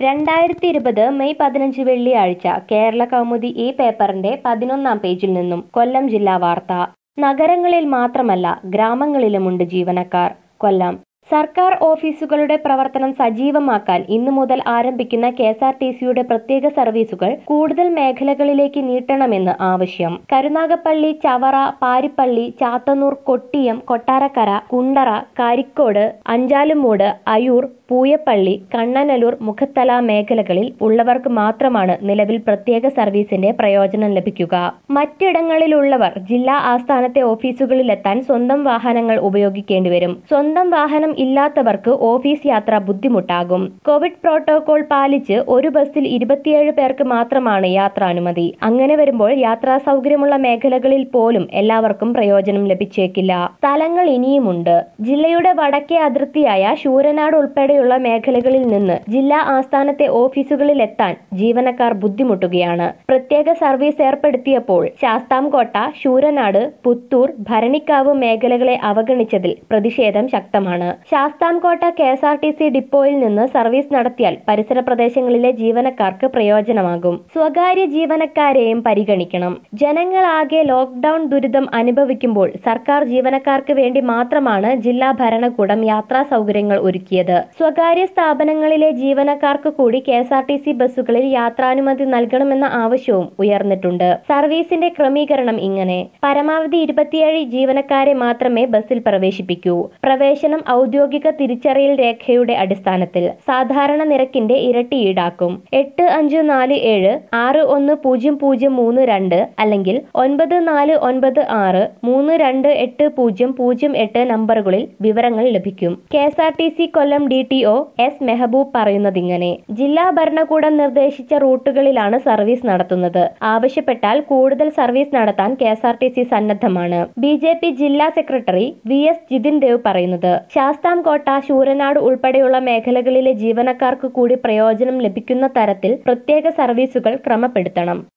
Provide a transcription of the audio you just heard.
രണ്ടായിരത്തി ഇരുപത് മെയ് പതിനഞ്ച് വെള്ളിയാഴ്ച കേരള കൗമുദി ഈ പേപ്പറിന്റെ പതിനൊന്നാം പേജിൽ നിന്നും കൊല്ലം ജില്ലാ വാർത്ത നഗരങ്ങളിൽ മാത്രമല്ല ഗ്രാമങ്ങളിലുമുണ്ട് ജീവനക്കാർ കൊല്ലം സർക്കാർ ഓഫീസുകളുടെ പ്രവർത്തനം സജീവമാക്കാൻ ഇന്നു മുതൽ ആരംഭിക്കുന്ന കെ എസ് ആർ ടി സിയുടെ പ്രത്യേക സർവീസുകൾ കൂടുതൽ മേഖലകളിലേക്ക് നീട്ടണമെന്ന് ആവശ്യം കരുനാഗപ്പള്ളി ചവറ പാരിപ്പള്ളി ചാത്തന്നൂർ കൊട്ടിയം കൊട്ടാരക്കര കുണ്ടറ കാരിക്കോട് അഞ്ചാലുമൂട് അയൂർ പൂയപ്പള്ളി കണ്ണനല്ലൂർ മുഖത്തല മേഖലകളിൽ ഉള്ളവർക്ക് മാത്രമാണ് നിലവിൽ പ്രത്യേക സർവീസിന്റെ പ്രയോജനം ലഭിക്കുക മറ്റിടങ്ങളിലുള്ളവർ ജില്ലാ ആസ്ഥാനത്തെ ഓഫീസുകളിലെത്താൻ സ്വന്തം വാഹനങ്ങൾ ഉപയോഗിക്കേണ്ടി വരും സ്വന്തം വാഹനം ഇല്ലാത്തവർക്ക് ഓഫീസ് യാത്ര ബുദ്ധിമുട്ടാകും കോവിഡ് പ്രോട്ടോകോൾ പാലിച്ച് ഒരു ബസ്സിൽ ഇരുപത്തിയേഴ് പേർക്ക് മാത്രമാണ് യാത്രാനുമതി അങ്ങനെ വരുമ്പോൾ യാത്രാ സൗകര്യമുള്ള മേഖലകളിൽ പോലും എല്ലാവർക്കും പ്രയോജനം ലഭിച്ചേക്കില്ല സ്ഥലങ്ങൾ ഇനിയുമുണ്ട് ജില്ലയുടെ വടക്കേ അതിർത്തിയായ ശൂരനാട് ഉൾപ്പെടെയുള്ള മേഖലകളിൽ നിന്ന് ജില്ലാ ആസ്ഥാനത്തെ ഓഫീസുകളിൽ എത്താൻ ജീവനക്കാർ ബുദ്ധിമുട്ടുകയാണ് പ്രത്യേക സർവീസ് ഏർപ്പെടുത്തിയപ്പോൾ ശാസ്താംകോട്ട ശൂരനാട് പുത്തൂർ ഭരണിക്കാവ് മേഖലകളെ അവഗണിച്ചതിൽ പ്രതിഷേധം ശക്തമാണ് Sasthamcotta K S R T C ഡിപ്പോയിൽ നിന്ന് സർവീസ് നടത്തിയാൽ പരിസര പ്രദേശങ്ങളിലെ ജീവനക്കാർക്ക് പ്രയോജനമാകും സ്വകാര്യ ജീവനക്കാരെയും പരിഗണിക്കണം ജനങ്ങളാകെ ലോക്ഡൌൺ ദുരിതം അനുഭവിക്കുമ്പോൾ സർക്കാർ ജീവനക്കാർക്ക് വേണ്ടി മാത്രമാണ് ജില്ലാ ഭരണകൂടം യാത്രാ സൗകര്യങ്ങൾ ഒരുക്കിയത് സ്വകാര്യ സ്ഥാപനങ്ങളിലെ ജീവനക്കാർക്ക് കൂടി K S R T C ബസ്സുകളിൽ യാത്രാനുമതി നൽകണമെന്ന ആവശ്യവും ഉയർന്നിട്ടുണ്ട് സർവീസിന്റെ ക്രമീകരണം ഇങ്ങനെ പരമാവധി ഇരുപത്തിയേഴ് ജീവനക്കാരെ മാത്രമേ ബസ്സിൽ പ്രവേശിപ്പിക്കൂ പ്രവേശനം ഔദ്യോഗിക തിരിച്ചറിയൽ രേഖയുടെ അടിസ്ഥാനത്തിൽ സാധാരണ നിരക്കിന്റെ ഇരട്ടി ഈടാക്കും എട്ട് അഞ്ച് നാല് ഏഴ് ആറ് ഒന്ന് പൂജ്യം പൂജ്യം മൂന്ന് രണ്ട് അല്ലെങ്കിൽ ഒൻപത് നാല് ഒൻപത് ആറ് മൂന്ന് രണ്ട് എട്ട് പൂജ്യം പൂജ്യം എട്ട് നമ്പറുകളിൽ വിവരങ്ങൾ ലഭിക്കും K S R T C Kollam D T O S Mehaboob പറയുന്നതിങ്ങനെ ജില്ലാ ഭരണകൂടം നിർദ്ദേശിച്ച റൂട്ടുകളിലാണ് സർവീസ് നടത്തുന്നത് ആവശ്യപ്പെട്ടാൽ കൂടുതൽ സർവീസ് നടത്താൻ K S R T C സന്നദ്ധമാണ് ബി ജെ പി ജില്ലാ secretary V S Jithin Dev പറയുന്നത് ശാസ്താംകോട്ട ശൂരനാട് ഉൾപ്പെടെയുള്ള മേഖലകളിലെ ജീവനക്കാർക്ക് കൂടി പ്രയോജനം ലഭിക്കുന്ന തരത്തിൽ പ്രത്യേക സർവീസുകൾ ക്രമപ്പെടുത്തണം